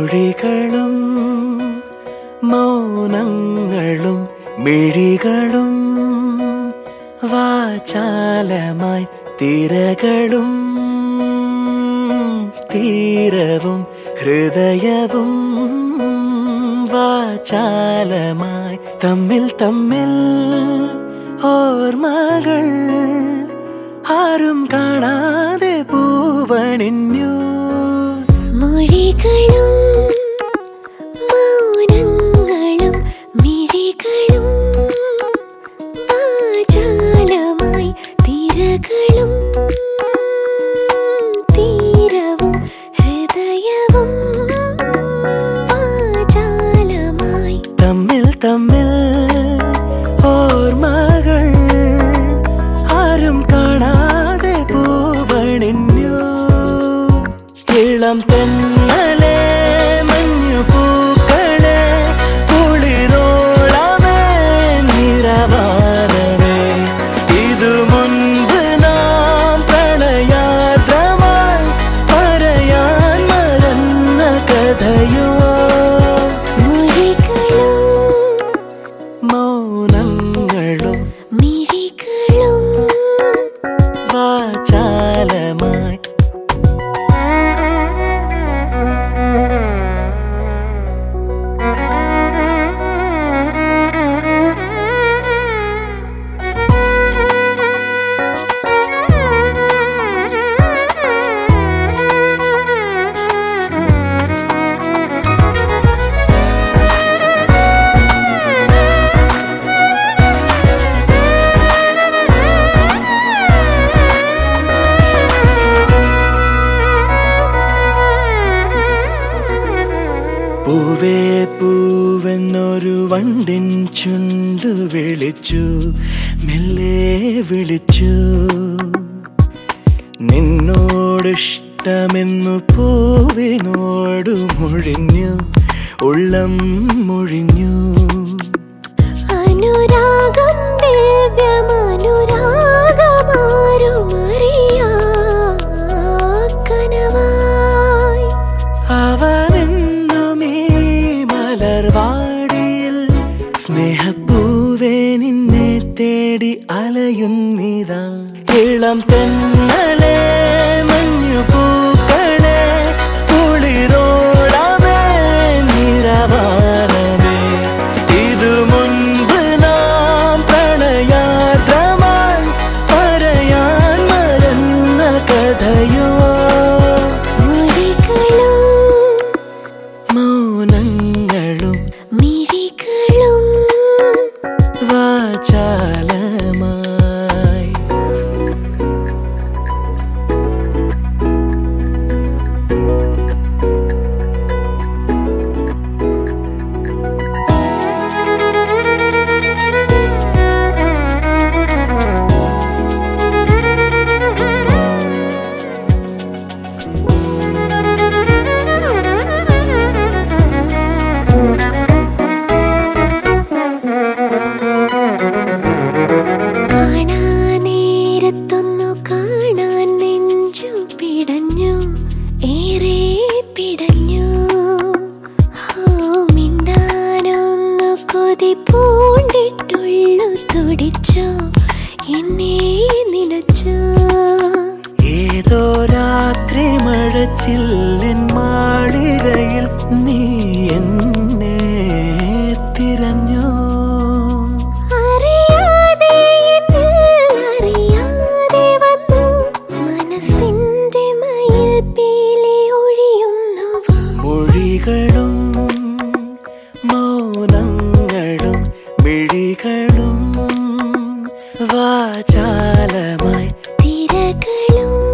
മൊഴികളും മൗനങ്ങളും മിഴികളും വാചാലമായി തിരകളും തീരവും ഹൃദയവും വാചാലമായി തമ്മിൽ തമ്മിൽ ഓർമ്മകൾ ആരും കാണാതെ പൂവണിഞ്ഞു മൊഴികളും മൗനങ്ങളും മിഴികളും വാചാലമായി തിരകളും തീരവും ഹൃദയവും വാചാലമായി തമ്മിൽ തമ്മിൽ ഓർമ്മകൾ ആരും കാണാതെ പൂവണിഞ്ഞു ഇളം തെന്നലെ മഞ്ഞു പൂക്കളെ കുളിരോളമേ നിറവാനമേ ഇതു മുൻപ് നാം പ്രണയാദ്രമായി പറയാൻ മറന്ന കഥയോ മൊഴികളും മൗനങ്ങളും മിഴികളും വാചാലമായി പൂവേ പൂവെന്നൊരു വണ്ടിൻ ചുണ്ടു വിളിച്ചു മെല്ലെ വിളിച്ചു നിന്നോടിഷ്ടമെന്നു പൂവിനോടു മൊഴിഞ്ഞു ഉള്ളം മൊഴിഞ്ഞു അനുരാഗം ദിവ്യമനുരാഗമാരുമറിയാ കനവായി അവനെന്നുമീ മലർവാടിയിൽ സ്നേഹപ്പൂവേ നിന്നെ തേടി അലയുന്നിതാ ഇളം തെന്നലെ മഞ്ഞു പൂക്കളെ കുളിരോളമേ നിറവാനമേ ഇതു മുൻപ് നാം പ്രണയാദ്രമായി പറയാൻ മറന്ന കഥയോ മൊഴികളും മൗനങ്ങളും മിഴികളും വാചാലമായി കാണാനേരത്തൊന്നു കാണാൻ നെഞ്ചു പിടഞ്ഞു ഏറെ പിടഞ്ഞു ഹോ മിണ്ടാനൊന്നു കൊതി പൂണ്ടിട്ടുള്ളു തുടിച്ചു എന്നെ നിനച്ചു ഏതോ രാത്രി മഴച്ചില്ലിൻ മാളികയിൽ നീ എന്നെ തിരഞ്ഞോ അറിയാതെ എന്നിൽ അറിയാതെ വന്നു മനസ്സിന്റെ മയിൽ പീലി ഒഴിയുന്നു മൊഴികളും മൗനങ്ങളും മിഴികളും വാചാലമായി തിരകളും